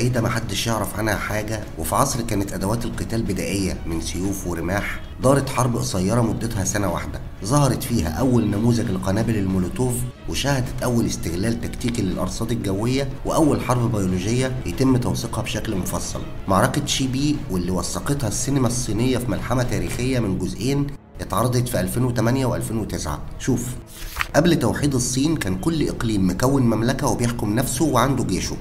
بعيدة محدش يعرف عنها حاجة وفي عصر كانت أدوات القتال بدائية من سيوف ورماح دارت حرب قصيرة مدتها سنة واحدة ظهرت فيها أول نموذج لقنابل المولوتوف وشهدت أول استغلال تكتيكي للأرصاد الجوية وأول حرب بيولوجية يتم توثيقها بشكل مفصل معركة شيبي واللي وثقتها السينما الصينية في ملحمة تاريخية من جزئين اتعرضت في 2008 و2009 شوف قبل توحيد الصين كان كل إقليم مكون مملكة وبيحكم نفسه وعنده جيشه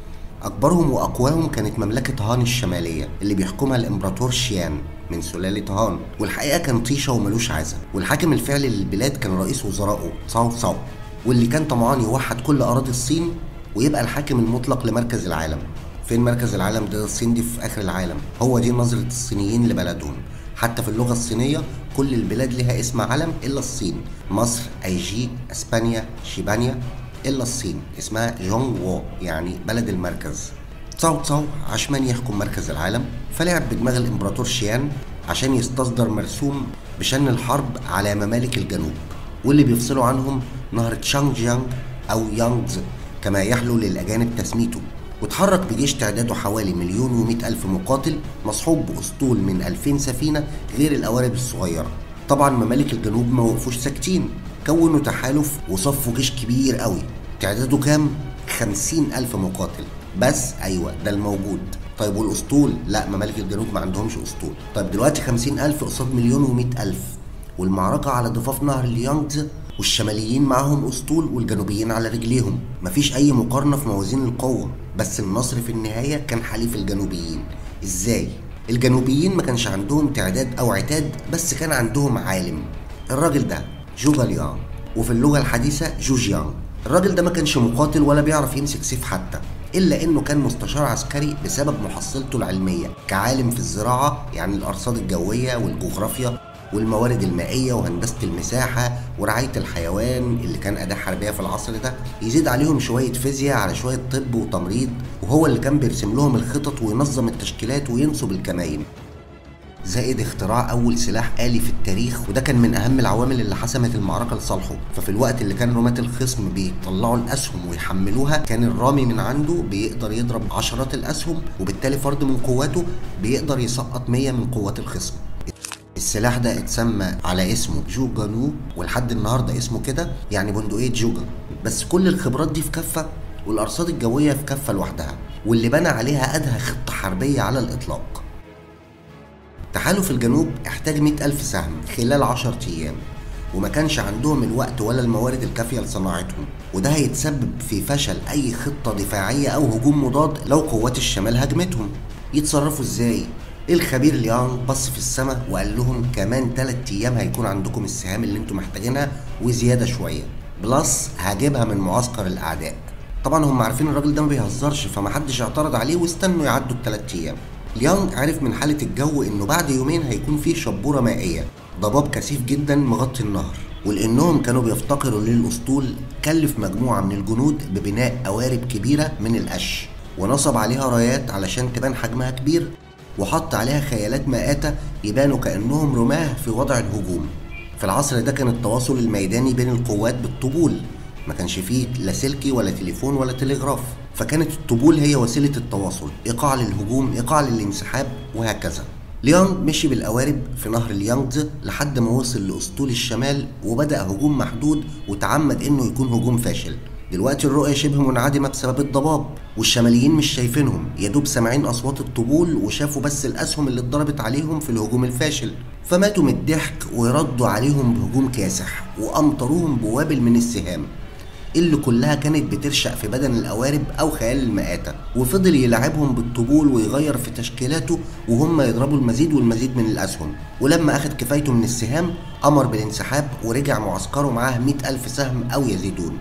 أكبرهم وأقواهم كانت مملكة هان الشمالية اللي بيحكمها الإمبراطور شيان من سلالة هان والحقيقة كان طيشة وملوش عزة والحاكم الفعلي للبلاد كان رئيس وزرائه تساو تساو واللي كان طمعان يوحد كل أراضي الصين ويبقى الحاكم المطلق لمركز العالم فين مركز العالم ده الصين دي في آخر العالم هو دي نظرة الصينيين لبلدهم حتى في اللغة الصينية كل البلاد لها اسم علم إلا الصين مصر أيجي أسبانيا شيبانيا إلا الصين اسمها جونغ وو يعني بلد المركز تساو تساو عشمان يحكم مركز العالم فلعب بدماغ الإمبراطور شيان عشان يستصدر مرسوم بشن الحرب على ممالك الجنوب واللي بيفصلوا عنهم نهر تشانجيانغ أو يانغز كما يحلو للأجانب تسميته وتحرك بجيش تعداده حوالي مليون ومئة ألف مقاتل مصحوب بأسطول من ألفين سفينة غير القوارب الصغيرة طبعا ممالك الجنوب ما وقفوش ساكتين كونوا تحالف وصفوا جيش كبير قوي تعداده كام؟ خمسين ألف مقاتل بس أيوة ده الموجود طيب والأسطول؟ لا ممالك الجنوب ما عندهمش أسطول طيب دلوقتي خمسين ألف قصاد مليون ومئة ألف والمعركة على ضفاف نهر اليانجز والشماليين معاهم أسطول والجنوبيين على رجليهم مفيش أي مقارنة في موازين القوة بس النصر في النهاية كان حليف الجنوبيين إزاي؟ الجنوبيين ما كانش عندهم تعداد أو عتاد بس كان عندهم عالم الراجل ده جوجا ليان وفي اللغة الحديثة جوجيان الراجل ده ما كانش مقاتل ولا بيعرف يمسك سيف حتى إلا إنه كان مستشار عسكري بسبب محصلته العلمية كعالم في الزراعة يعني الأرصاد الجوية والجغرافيا والموارد المائية وهندسة المساحة ورعاية الحيوان اللي كان أداة حربية في العصر ده يزيد عليهم شوية فيزياء على شوية طب وتمريض وهو اللي كان بيرسم لهم الخطط وينظم التشكيلات وينصب الكمائن زائد اختراع أول سلاح آلي في التاريخ وده كان من أهم العوامل اللي حسمت المعركة لصالحه ففي الوقت اللي كان رماة الخصم بيطلعوا الأسهم ويحملوها كان الرامي من عنده بيقدر يضرب عشرات الأسهم وبالتالي فرد من قواته بيقدر يسقط 100 من قوات الخصم السلاح ده اتسمى على اسمه جوجانو ولحد النهارده اسمه كده يعني بندقية جوجا بس كل الخبرات دي في كفة والأرصاد الجوية في كفة لوحدها واللي بنى عليها أدهى خطة حربية على الإطلاق تحالف الجنوب احتاج مئة ألف سهم خلال عشر أيام وما كانش عندهم الوقت ولا الموارد الكافية لصناعتهم وده هيتسبب في فشل أي خطة دفاعية أو هجوم مضاد لو قوات الشمال هجمتهم يتصرفوا ازاي؟ الخبير ليانغ بص في السماء وقال لهم كمان تلات ايام هيكون عندكم السهام اللي انتم محتاجينها وزياده شويه بلس هجيبها من معسكر الاعداء طبعا هم عارفين الراجل ده ما بيهزرش فمحدش اعترض عليه واستنوا يعدوا التلات ايام ليانغ عرف من حاله الجو انه بعد يومين هيكون في شبوره مائيه ضباب كثيف جدا مغطي النهر ولانهم كانوا بيفتقروا للاسطول كلف مجموعه من الجنود ببناء قوارب كبيره من القش ونصب عليها رايات علشان تبان حجمها كبير وحط عليها خيالات مائتة يبانوا كأنهم رماه في وضع الهجوم في العصر ده كان التواصل الميداني بين القوات بالطبول ما كانش فيه لا سلكي ولا تليفون ولا تلغراف فكانت الطبول هي وسيلة التواصل إيقاع للهجوم إيقاع للانسحاب وهكذا ليانغ مشي بالقوارب في نهر اليانغز لحد ما وصل لأسطول الشمال وبدأ هجوم محدود وتعمد إنه يكون هجوم فاشل دلوقتي الرؤية شبه منعدمة بسبب الضباب والشماليين مش شايفينهم يا دوب سامعين أصوات الطبول وشافوا بس الأسهم اللي اتضربت عليهم في الهجوم الفاشل فماتوا من الضحك وردوا عليهم بهجوم كاسح وأمطروهم بوابل من السهام اللي كلها كانت بترشق في بدن القوارب أو خيال المآتة وفضل يلعبهم بالطبول ويغير في تشكيلاته وهم يضربوا المزيد والمزيد من الأسهم ولما أخد كفايته من السهام أمر بالانسحاب ورجع معسكره معاه مئة ألف سهم أو يزيدون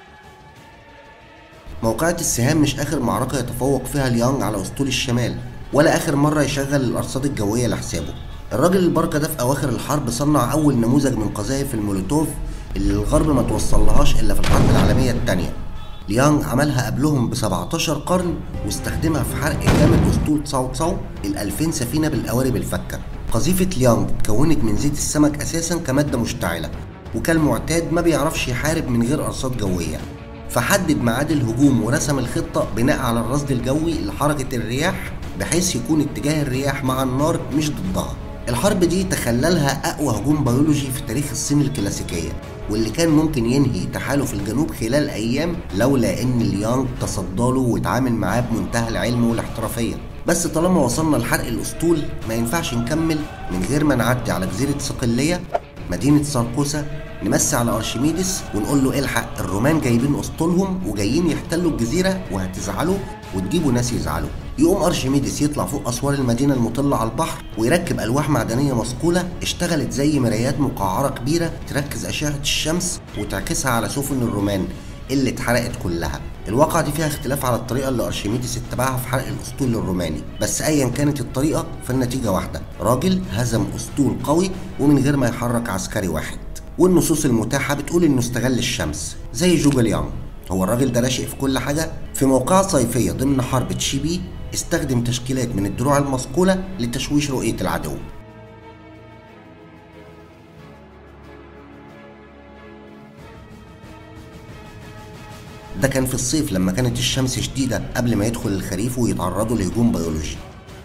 موقعة السهام مش آخر معركة يتفوق فيها ليانغ على أسطول الشمال ولا آخر مرة يشغل الأرصاد الجوية لحسابه الراجل البركة ده في أواخر الحرب صنع أول نموذج من قذائف المولوتوف اللي الغرب ما توصلهاش إلا في الحرب العالمية التانية ليانغ عملها قبلهم ب 17 قرن واستخدمها في حرق جامد أسطول تساو تساو ال 2000 سفينة بالقوارب الفكة قذيفة ليانغ اتكونت من زيت السمك أساسا كمادة مشتعلة وكالمعتاد ما بيعرفش يحارب من غير أرصاد جوية فحدد ميعاد الهجوم ورسم الخطة بناء على الرصد الجوي لحركة الرياح بحيث يكون اتجاه الرياح مع النار مش ضدها الحرب دي تخللها أقوى هجوم بيولوجي في تاريخ الصين الكلاسيكية واللي كان ممكن ينهي تحالف الجنوب خلال أيام لولا إن ليانغ تصدى له واتعامل معاه بمنتهى العلم والاحترافية بس طالما وصلنا لحرق الأسطول ما ينفعش نكمل من غير ما نعدي على جزيرة صقلية مدينة ساركوسا نمسي على أرشميدس ونقول له الحق الرومان جايبين أسطولهم وجايين يحتلوا الجزيرة وهتزعلوا وتجيبوا ناس يزعلوا يقوم أرشميدس يطلع فوق أسوار المدينة المطلة على البحر ويركب ألواح معدنية مثقولة اشتغلت زي مرايات مقعرة كبيرة تركز أشعة الشمس وتعكسها على سفن الرومان اللي اتحرقت كلها الواقعة دي فيها اختلاف على الطريقة اللي أرشميدس اتبعها في حرق الأسطول الروماني بس أيا كانت الطريقة فالنتيجة واحدة راجل هزم أسطول قوي ومن غير ما يحرك عسكري واحد والنصوص المتاحة بتقول إنه استغل الشمس زي جوجليان هو الراجل ده راشق في كل حاجة في موقعة صيفية ضمن حرب تشيبي استخدم تشكيلات من الدروع المصقولة لتشويش رؤية العدو ده كان في الصيف لما كانت الشمس شديدة قبل ما يدخل الخريف ويتعرضوا لهجوم بيولوجي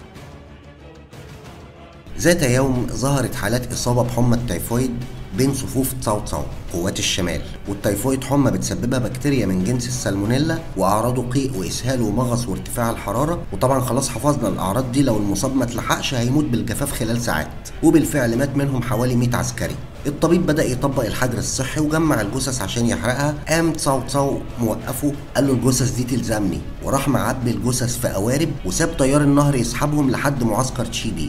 ذات يوم ظهرت حالات إصابة بحمى التيفويد بين صفوف تساو تساو قوات الشمال والتيفويد حمى بتسببها بكتيريا من جنس السالمونيلا واعراضه قيء واسهال ومغص وارتفاع الحراره وطبعا خلاص حفظنا الاعراض دي لو المصاب ما اتلحقش هيموت بالجفاف خلال ساعات وبالفعل مات منهم حوالي 100 عسكري الطبيب بدا يطبق الحجر الصحي وجمع الجثث عشان يحرقها قام تساو تساو موقفه قال له الجثث دي تلزمني وراح معبي الجثث في قوارب وساب تيار النهر يسحبهم لحد معسكر تشيبي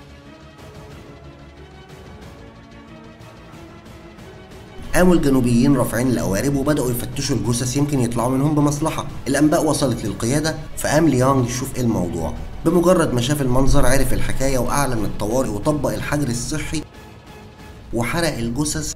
قاموا الجنوبيين رافعين القوارب وبداوا يفتشوا الجثث يمكن يطلعوا منهم بمصلحه الانباء وصلت للقياده فقام ليانج يشوف ايه الموضوع بمجرد ما شاف المنظر عرف الحكايه واعلن الطوارئ وطبق الحجر الصحي وحرق الجثث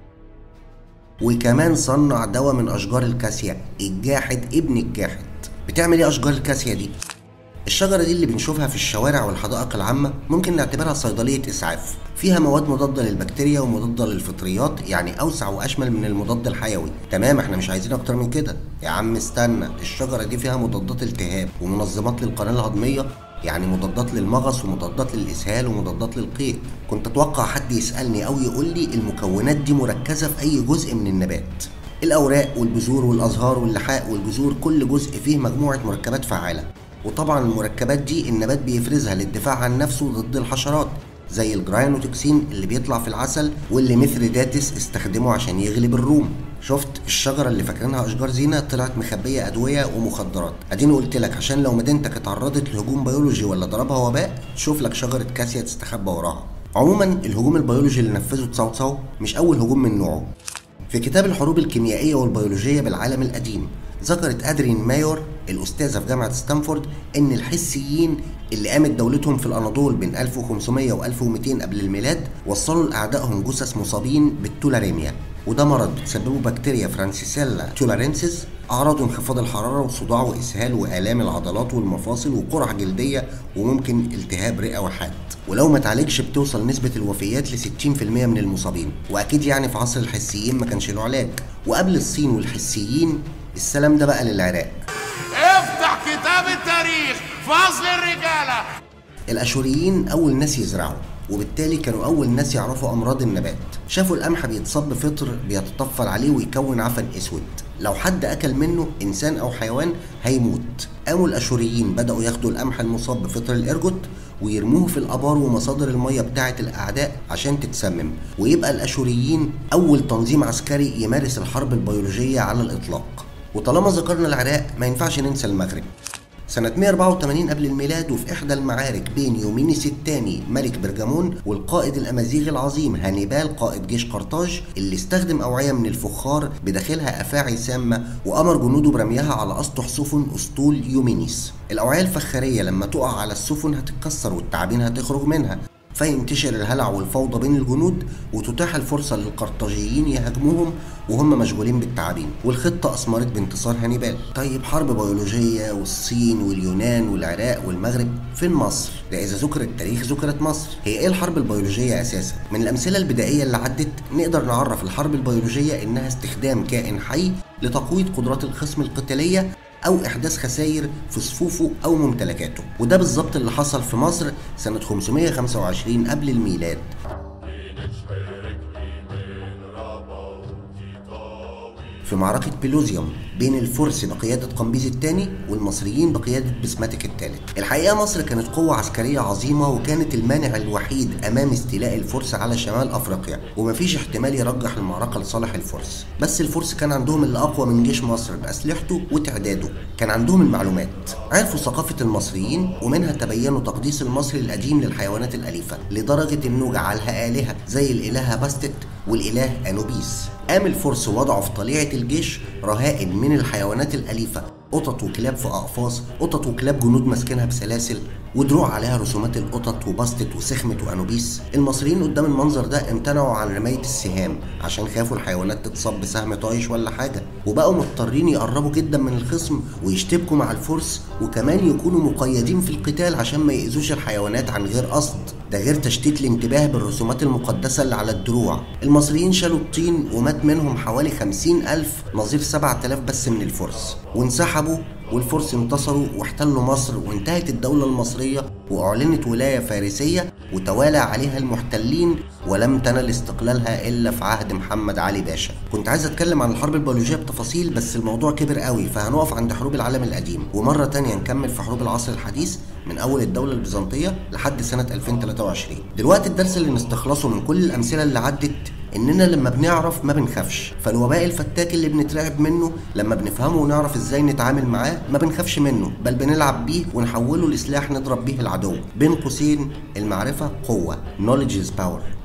وكمان صنع دواء من اشجار الكاسيا الجاحد ابن الجاحد بتعمل ايه اشجار الكاسيا دي الشجرة دي اللي بنشوفها في الشوارع والحدائق العامة ممكن نعتبرها صيدلية إسعاف فيها مواد مضادة للبكتيريا ومضادة للفطريات يعني أوسع وأشمل من المضاد الحيوي تمام احنا مش عايزين أكتر من كده يا عم استنى الشجرة دي فيها مضادات التهاب ومنظمات للقناة الهضمية يعني مضادات للمغص ومضادات للإسهال ومضادات للقيء كنت أتوقع حد يسألني أو يقول لي المكونات دي مركزة في أي جزء من النبات الأوراق والبذور والأزهار واللحاء والجذور كل جزء فيه مجموعة مركبات فعالة وطبعا المركبات دي النبات بيفرزها للدفاع عن نفسه ضد الحشرات زي الجراينوتوكسين اللي بيطلع في العسل واللي ميثريداتس استخدمه عشان يغلب الروم شفت الشجره اللي فاكرينها اشجار زينه طلعت مخبيه ادويه ومخدرات اديني قلت لك عشان لو مدينتك اتعرضت لهجوم بيولوجي ولا ضربها وباء تشوف لك شجره كاسيا تستخبى وراها عموما الهجوم البيولوجي اللي نفذه تساو تساو مش اول هجوم من نوعه في كتاب الحروب الكيميائيه والبيولوجيه بالعالم القديم ذكرت ادرين مايور الاستاذه في جامعه ستانفورد ان الحسيين اللي قامت دولتهم في الاناضول بين 1500 و 1200 قبل الميلاد وصلوا لاعدائهم جثث مصابين بالتولاريميا وده مرض بتسببه بكتيريا فرانسيسيلا تولارينسيس اعراضه انخفاض الحراره وصداع واسهال والام العضلات والمفاصل وقرح جلديه وممكن التهاب رئه وحاد ولو ما اتعالجش بتوصل نسبه الوفيات ل 60% من المصابين واكيد يعني في عصر الحسيين ما كانش له علاج وقبل الصين والحسيين السلام ده بقى للعراق افتح كتاب التاريخ فصل الرجالة الاشوريين اول ناس يزرعوا وبالتالي كانوا اول ناس يعرفوا امراض النبات شافوا القمح بيتصاب بفطر بيتطفل عليه ويكون عفن اسود لو حد اكل منه انسان او حيوان هيموت قاموا الاشوريين بداوا ياخدوا القمح المصاب بفطر الارجوت ويرموه في الابار ومصادر الميه بتاعه الاعداء عشان تتسمم ويبقى الاشوريين اول تنظيم عسكري يمارس الحرب البيولوجيه على الاطلاق وطالما ذكرنا العراق ما ينفعش ننسى المغرب سنة 184 قبل الميلاد وفي إحدى المعارك بين يومينيس الثاني ملك برجمون والقائد الأمازيغي العظيم هانيبال قائد جيش قرطاج اللي استخدم أوعية من الفخار بداخلها أفاعي سامة وأمر جنوده برميها على أسطح سفن أسطول يومينيس الأوعية الفخارية لما تقع على السفن هتتكسر والتعابين هتخرج منها فينتشر الهلع والفوضى بين الجنود وتتاح الفرصة للقرطاجيين يهاجموهم وهم مشغولين بالتعابين والخطة أثمرت بانتصار هانيبال طيب حرب بيولوجية والصين واليونان والعراق والمغرب فين مصر؟ ده إذا ذكر التاريخ ذكرت مصر هي إيه الحرب البيولوجية أساسا؟ من الأمثلة البدائية اللي عدت نقدر نعرف الحرب البيولوجية إنها استخدام كائن حي لتقويض قدرات الخصم القتالية أو إحداث خسائر في صفوفه أو ممتلكاته وده بالظبط اللي حصل في مصر سنة 525 قبل الميلاد في معركة بيلوزيوم بين الفرس بقيادة قمبيز الثاني والمصريين بقيادة بسماتيك الثالث. الحقيقة مصر كانت قوة عسكرية عظيمة وكانت المانع الوحيد أمام استيلاء الفرس على شمال أفريقيا ومفيش احتمال يرجح المعركة لصالح الفرس. بس الفرس كان عندهم اللي أقوى من جيش مصر بأسلحته وتعداده. كان عندهم المعلومات. عرفوا ثقافة المصريين ومنها تبينوا تقديس المصري القديم للحيوانات الأليفة لدرجة إنه جعلها آلهة زي الإلهة باستت والإله أنوبيس. قام الفرس وضعوا في طليعة الجيش رهائن من الحيوانات الأليفة قطط وكلاب في أقفاص قطط وكلاب جنود ماسكينها بسلاسل ودروع عليها رسومات القطط وبسطت وسخمت وأنوبيس المصريين قدام المنظر ده امتنعوا عن رماية السهام عشان خافوا الحيوانات تتصاب بسهم طايش ولا حاجة وبقوا مضطرين يقربوا جدا من الخصم ويشتبكوا مع الفرس وكمان يكونوا مقيدين في القتال عشان ما يأذوش الحيوانات عن غير قصد ده غير تشتيت الانتباه بالرسومات المقدسة اللي على الدروع المصريين شالوا الطين ومات منهم حوالي خمسين ألف نظير سبعة آلاف بس من الفرس وانسحبوا والفرس انتصروا واحتلوا مصر وانتهت الدولة المصرية وأعلنت ولاية فارسية وتوالى عليها المحتلين ولم تنل استقلالها إلا في عهد محمد علي باشا كنت عايز أتكلم عن الحرب البيولوجية بتفاصيل بس الموضوع كبر قوي فهنقف عند حروب العالم القديم ومرة تانية نكمل في حروب العصر الحديث من أول الدولة البيزنطية لحد سنة 2023 دلوقتي الدرس اللي نستخلصه من كل الأمثلة اللي عدت اننا لما بنعرف ما بنخافش فالوباء الفتاك اللي بنترعب منه لما بنفهمه ونعرف ازاي نتعامل معاه ما بنخافش منه بل بنلعب بيه ونحوله لسلاح نضرب بيه العدو بين قوسين المعرفة قوة knowledge is power